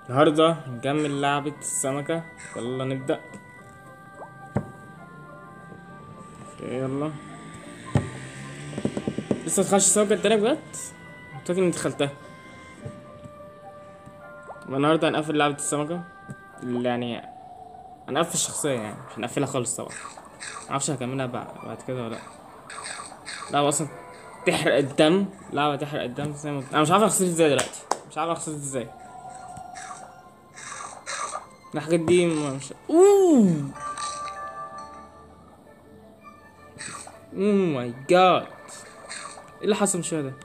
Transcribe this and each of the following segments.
النهاردة نكمل لعبة السمكة يلا نبدأ اوكي يلا لسه متخش السمكة التانية بجد؟ كنت فاكر اني دخلتها طب النهاردة هنقفل لعبة السمكة اللي يعني هنقفل الشخصية يعني مش هنقفلها خالص طبعا معرفش هكملها بعد بعد كده ولا لأ لعبة أصلا تحرق الدم لعبة تحرق الدم زي ما أنا مش عارف أغسل ازاي دلوقتي مش عارف أغسل ازاي الحاجات دي مش اوه اوه ماي جاد ايه اللي حصل مش ده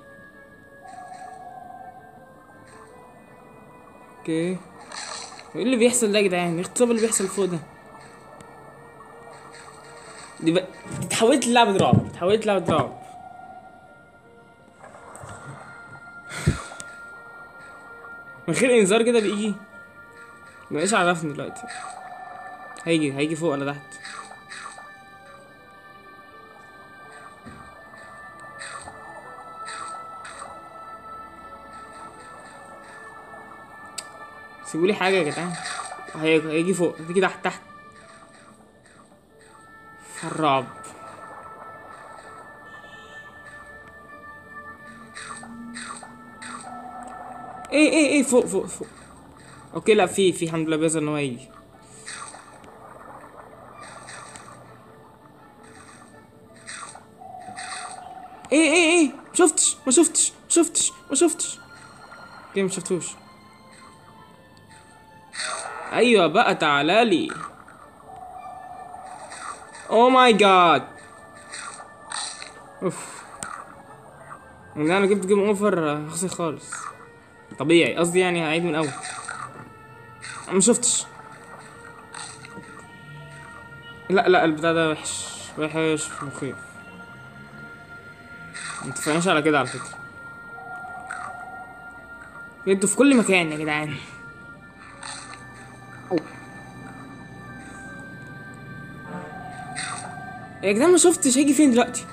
اوكي ايه اللي بيحصل ده يا جدعان ايه الطب اللي بيحصل فوق ده دي بقى دي اتحولت للعبة رعب اتحولت للعبة رعب من غير انذار كده بيجي مبقاش عرفني دلوقتي هيجي هيجي فوق ولا تحت سيبولي حاجة يا جدعان هيجي هيجي فوق هيجي تحت تحت الرعب ايه ايه ايه فوق فوق فوق اوكي لا في في الحمد لله بيظهر ان هو يجي ايه ايه ايه شفتش ما شفتش ما شفتش ما شفتش اوكي ما شفتوش ايوه بقى تعالى لي او ماي جاد اوف ان انا جبت جيم اوفر هخسر خالص طبيعي قصدي يعني هعيد من اول أنا ما شفتش لا لا البتاع ده وحش وحش مخيف متفقناش على كده على فكرة انتوا في كل مكان يا جدعان يا جدعان ما شفتش هيجي فين دلوقتي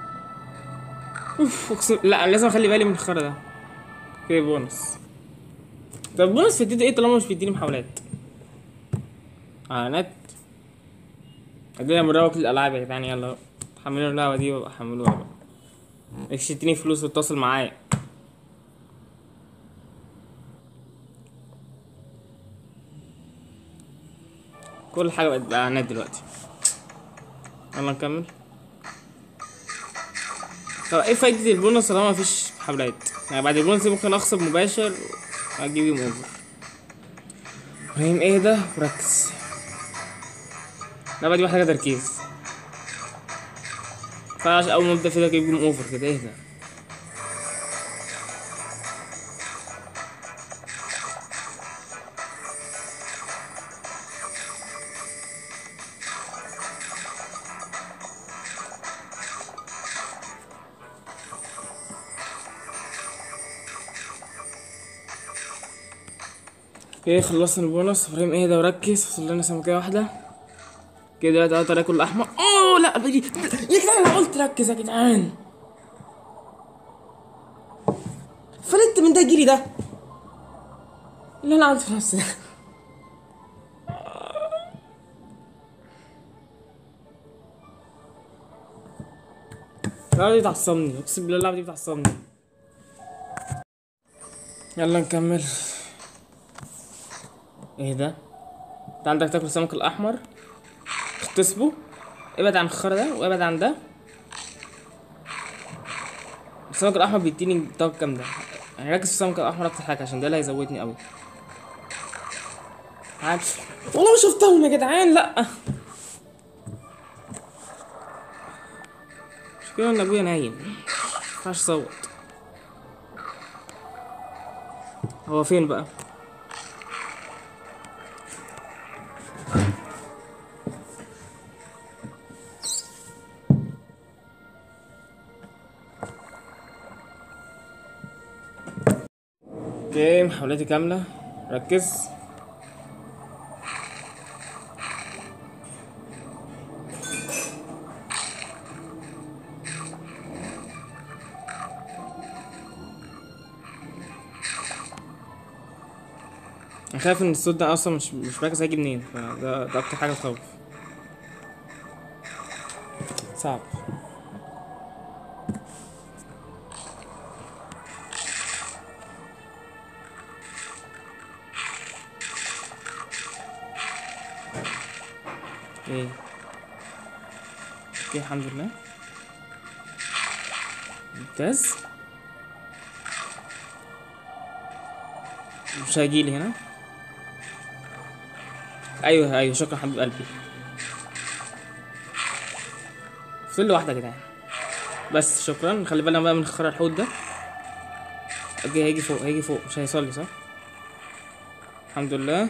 اوف اقسم لا أنا لازم اخلي بالي من الخرا ده اوكي بونص طب بونص فديته ايه طالما مش بيديني محاولات اعلانات ادينا مروج للالعاب يا جدعان يلا حملوا اللعبه دي وابقى حملوها بقى مش تديني فلوس وتواصل معايا كل حاجه بقت باعلانات دلوقتي يلا نكمل طب ايه فايدة البونص طالما مفيش محاولات يعني بعد البونص دي ممكن اخسر مباشر واجيب جيم اوفر ابراهيم ايه ده وركز اللعبة دي محتاجة تركيز مينفعش اول ما ابدا فيها اجيب جيم اوفر كده ايه ده ايه خلصنا البونص ابراهيم ايه ده وركز فاضل لنا سمكية واحدة كده دلوقتي اقدر اكل الاحمر اوه لا بدي يا جدعان انا قلت ركز يا جدعان فلت من ده جيلي ده اللي انا عملته في نفسي ده اللعبة دي بتعصبني اقسم بالله اللعبة دي بتعصبني يلا نكمل ايه ده انت عندك تاكل السمك الاحمر اغتصبه ابعد عن الخرا ده وابعد عن ده السمك الاحمر بيديني طاقه جامده يعني ركز في السمك الاحمر اكتر حاجه عشان ده اللي هيزودني قوي عارف والله ما شفتهم يا جدعان لا مشكلة ان ابويا نايم مينفعش اصوت هو فين بقى اوكي محاولاتي كاملة ركز انا خايف ان الصوت ده اصلا مش مش مركز هيجي منين فده ده اكتر حاجه تخوف صعب ايه اوكي الحمد لله ممتاز مش هيجيلي هنا ايوه ايوه شكرا حبيب قلبي فضل لي واحده يا جدعان بس شكرا خلي بالنا بقى من خرا الحوت ده اوكي هيجي فوق هيجي فوق مش هيصلي صح الحمد لله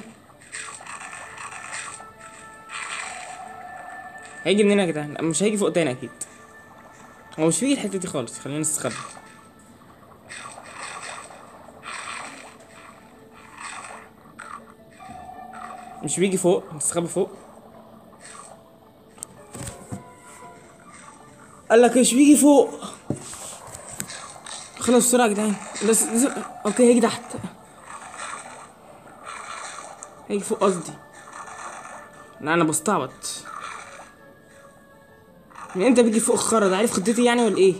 هيجي منين يا جدعان لا، مش هيجي فوق تاني اكيد هو مش بيجي الحته دي خالص خلينا نستخبى مش بيجي فوق نستخبى فوق قال لك مش بيجي فوق خلاص بسرعة يا جدعان بس بس- اوكي هيجي تحت هيجي فوق قصدي لا انا بستعبط من امتى بيجي فوق الخرا ده عارف خطتي يعني ولا ايه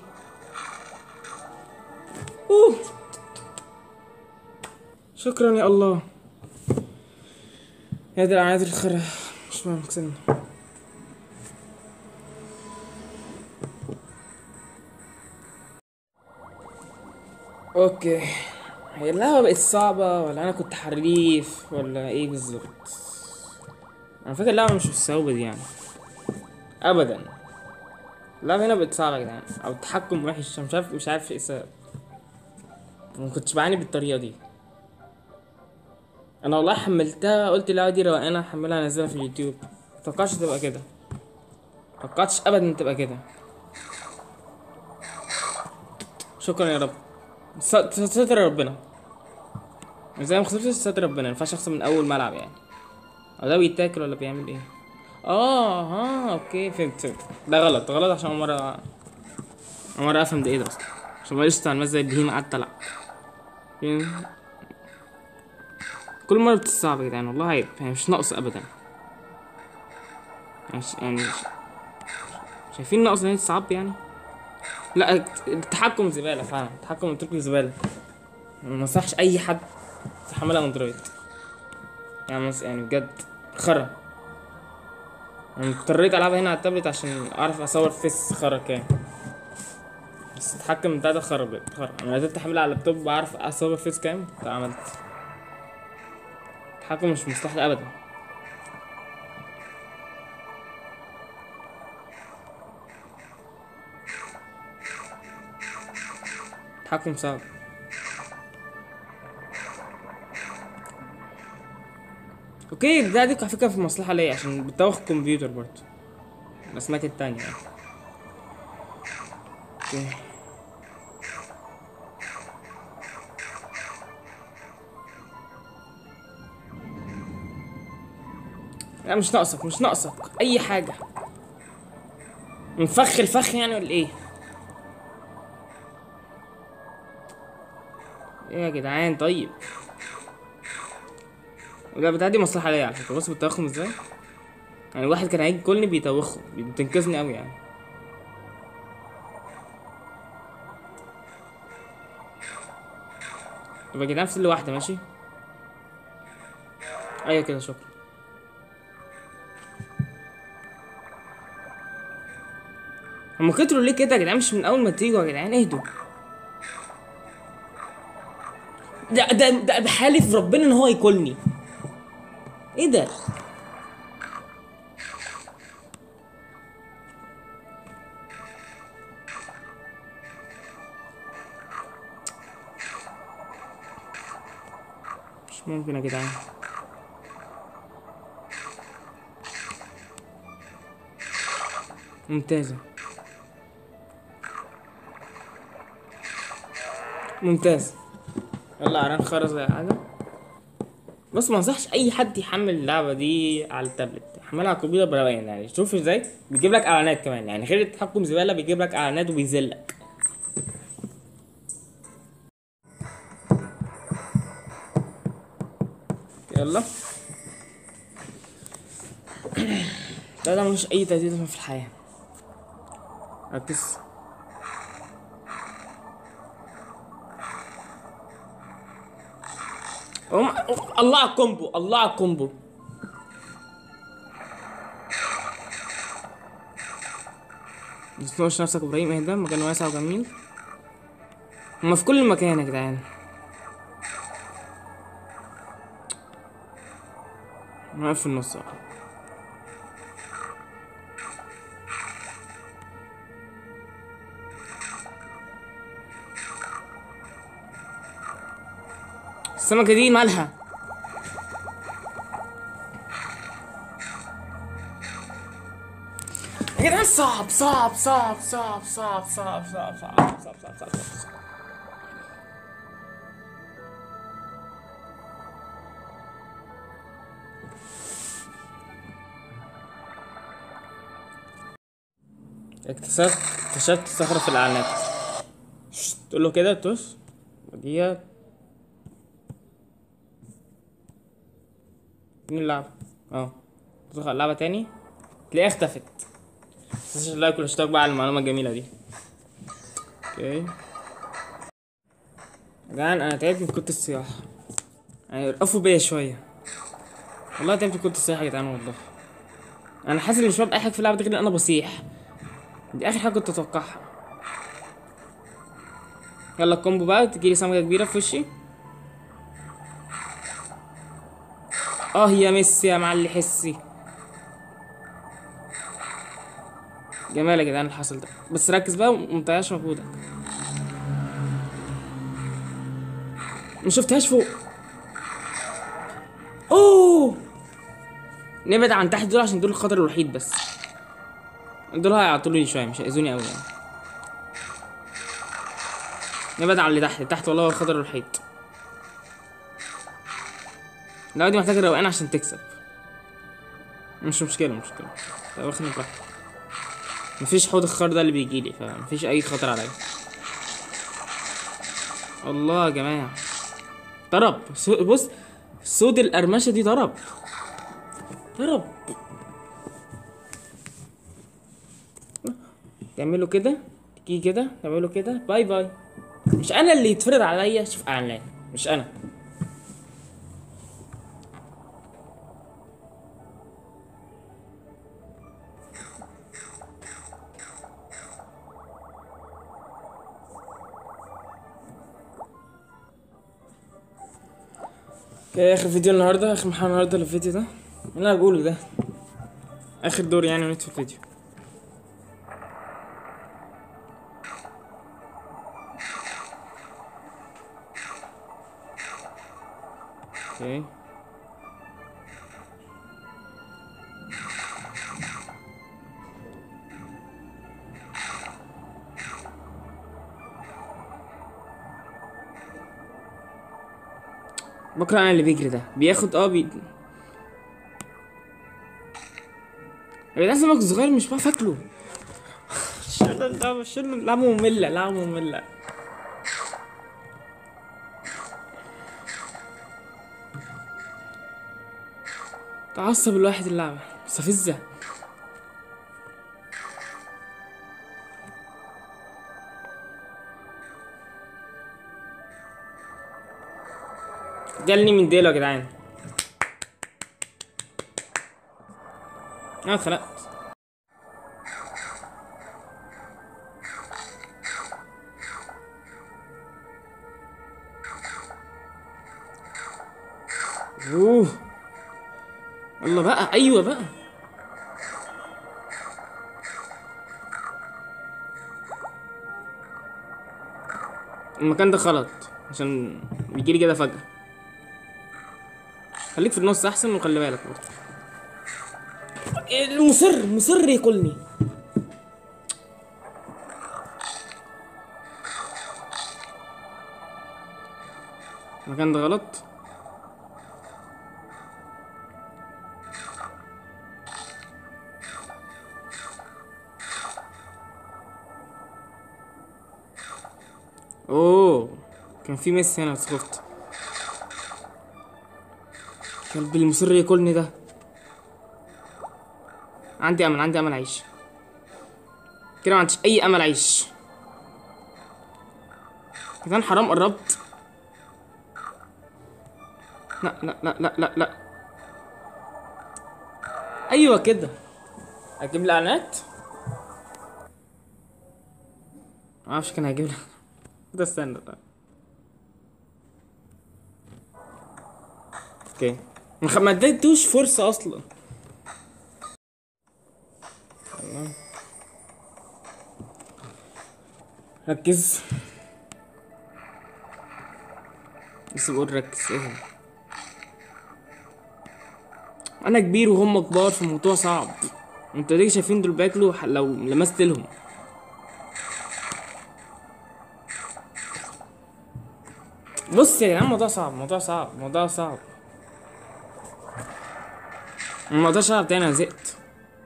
اوه شكرا يا الله يا دي العناد الخرا مش مهم كسبنا اوكي هي اللعبة بقت صعبة ولا انا كنت حريف ولا ايه بالظبط انا فاكر اللعبة مش بالصعوبة دي يعني ابدا اللعبة هنا بقت صعبة يا جدعان او التحكم وحش أنا مش عارف مش عارف ايه السبب ما كنتش بعاني بالطريقة دي انا والله حملتها قلت اللعبة دي روقانة احملها انزلها في اليوتيوب متوقعش تبقى كده متوقعتش ابدا تبقى كده شكرا يا رب س- ستر ربنا زي ما خسرت ستر ربنا ما ينفعش اخسر من اول ملعب يعني هو ده بيتاكل ولا بيعمل ايه اه ها اوكي فهمت فهمت ده غلط غلط عشان اول مره اول مره افهم ده ايه ده اصلا عشان ما قشطة على زي البهيمة قعدت العب فاهم؟ كل مرة بتصعب يا جدعان والله عيب يعني مش ناقص ابدا يعني ش- يعني ش- شايفين ناقص ان هي تصعب يعني لا التحكم زبالة فعلا التحكم التركي زبالة ما انصحش اي حد يحملها اندرويد يعني مس- يعني بجد خرا انا اضطريت العبها هنا على التابلت عشان اعرف اصور فيس خرا كام بس التحكم بتاع ده خرا بجد خرا انا قدرت احملها على اللابتوب واعرف اصور فيس كام فعملت التحكم مش مصلحة ابدا التحكم صعب اوكي ده دي على فكرة في مصلحة ليا عشان بتوخ الكمبيوتر برضه الاسماك التانية يعني اوكي لا مش ناقصك مش ناقصك اي حاجة منفخ الفخ يعني ولا ايه ايه يا جدعان طيب لا بتاع دي مصلحة ليا على فكرة بص بتوخم ازاي يعني واحد كان هيجي ياكلني بيتوخه بتنقذني قوي يعني طب يا جدعان في سلة واحدة ماشي ايوه كده شكرا هما كتروا ليه كده يا جدعان مش من اول ما تيجوا يا جدعان اهدوا ده ده ده بحالف ربنا ان هو ياكلني ايه ده مش ممكن يا جدعان ممتازة ممتاز يلا عران خرز ولا حاجة بص ما انصحش اي حد يحمل اللعبة دي على التابلت يحملها على الكمبيوتر بروقان يعني شوف ازاي بيجيب لك اعلانات كمان يعني غير التحكم زبالة بيجيب لك اعلانات وبيذلك يلا ده ده ملوش اي تهديد في الحياة ركز أم... الله على الكومبو الله على الكومبو متنوش نفسك ابراهيم اهدى مكان واسع وجميل هما في كل مكان يا جدعان انا واقف في النص بقى. السمكة دي مالها يا جدعان صعب صعب صعب صعب صعب صعب صعب صعب صعب صعب صعب صعب صعب اكتشفت اكتشفت صخرة في الإعلانات شت، تقول له كده توش وديها مين اللعبة؟ اه تدخل اللعبة تاني تلاقيها اختفت متنساش اللايك والاشتراك بقى على المعلومة الجميلة دي اوكي يا جدعان انا تعبت من كنت السياحة يعني ارقفوا بيا شوية والله تعبت من كنت السياحة يا جدعان والله انا حاسس ان مش فاهم اي حاجة في اللعبة دي غير ان انا بصيح دي اخر حاجة كنت اتوقعها يلا الكومبو بقى تجيلي سمكة كبيرة في وشي اه يا ميسي يا معلي حسي جمال يا جدعان اللي حصل ده بس ركز بقى ومتضيعش مجهودك ما شفتهاش فوق اوه نبعد عن تحت دول عشان دول الخطر الوحيد بس دول هيعطلوني شويه مش هيأذوني قوي يعني نبعد عن اللي تحت تحت والله هو الخطر الوحيد اللعبة دي محتاجة روقان عشان تكسب مش مشكلة مش مشكلة طب واخدني براحتي مفيش حوض الخار ده اللي بيجيلي فمفيش أي خطر عليا الله يا جماعة ضرب سو- بص سود القرمشة دي ضرب ضرب تعملوا كده تيجي كده تعملوا كده باي باي مش انا اللي يتفرض عليا شوف اعلان مش انا اوكي اخر فيديو النهارده اخر محاولة النهارده للفيديو ده اللي انا بقوله ده اخر دور يعني ونت في الفيديو اوكي بكره انا اللي بيجري ده بياخد اه بي يا جدعان سمك صغير مش بعرف اكله شيل ده شيل لعبة مملة لعبة مملة تعصب الواحد اللعبة مستفزة جالني من ديله يا جدعان انا اتخنقت اوه الله بقى ايوه بقى المكان ده غلط عشان بيجيلي كده فجأة خليك في النص احسن وخلي بالك برضه المصر مصر ياكلني المكان ده غلط اوه كان في ميسي هنا بس خفت كلب المصر ياكلني ده عندي امل عندي امل اعيش كده ما عنديش اي امل اعيش كان حرام قربت لا لا لا لا لا لا ايوه كده اجيب لي اعلانات معرفش كان هيجيب لي ده استنى طيب اوكي ما- ما اديتوش فرصة اصلا أيوة. ركز بس بقول ركز ايه هو؟ انا كبير وهم كبار في موضوع صعب انتوا ليه شايفين دول بياكلوا ح- لو لمست لهم بص يا جدعان الموضوع صعب الموضوع صعب الموضوع صعب الموضوع صعب تاني انا زهقت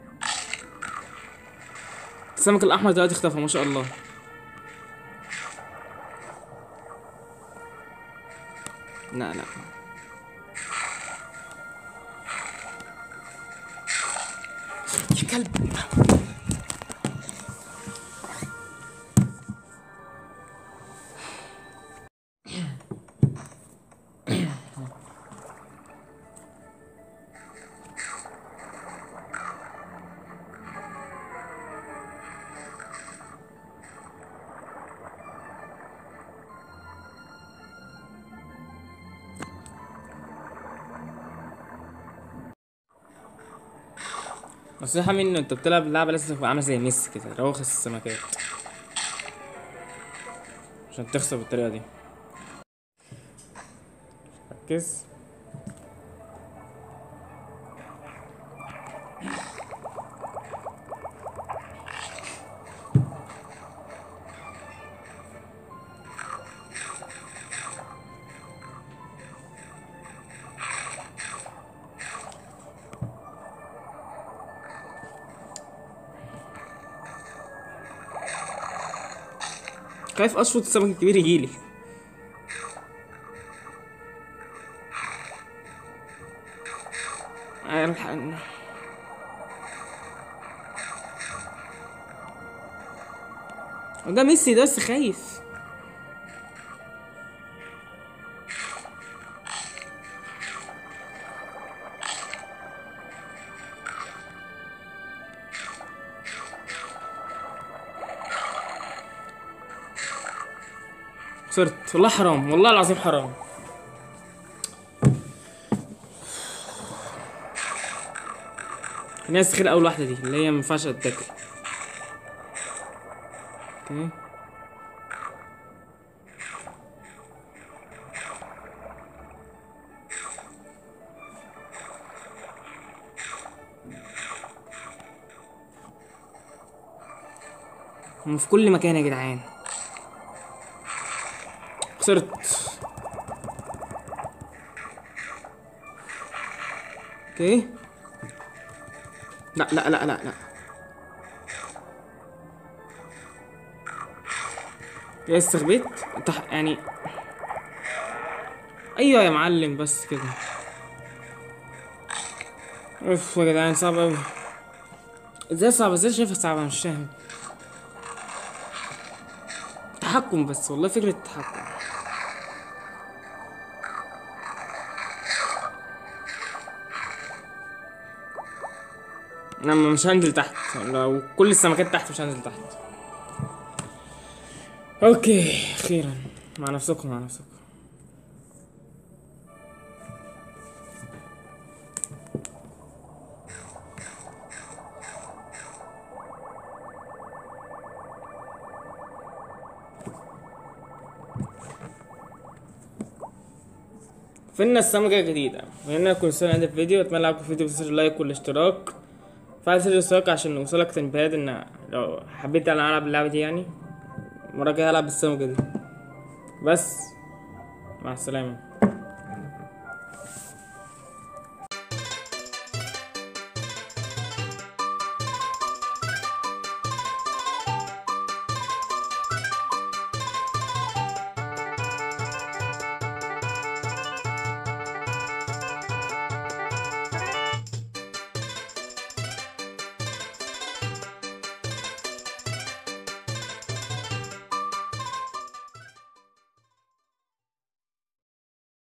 السمك الاحمر دلوقتي اختفى ما شاء الله لا لا يا كلب نصيحة مني انت بتلعب اللعبة لازم تبقى عاملة زي ميسي كده روخ السمكات عشان تخسر بالطريقة دي ركز خايف اشفط السمك الكبير يجيلي الحقني ده ميسي ده بس خايف خسرت والله حرام والله العظيم حرام الناس تخيل اول واحده دي اللي هي مينفعش تتاكل اوكي هم في كل مكان يا جدعان خسرت اوكي لا لا لا لا لا يا استخبيت تح... يعني ايوه يا معلم بس كده اوف يا جدعان صعب اوي ازاي صعب ازاي شايفها صعبة مش فاهم تحكم بس والله فكرة التحكم انا مش هنزل تحت لو كل السمكات تحت مش هنزل تحت اوكي اخيرا مع نفسكم مع نفسكم فينا السمكة الجديدة وهنا كل سنة عندي فيديو اتمنى لكم الفيديو بتنسوا اللايك والاشتراك فعل زر الاشتراك عشان يوصلك تنبيهات ان لو حبيت انا العب اللعبة دي يعني المرة الجاية هلعب بالسمكة دي بس مع السلامة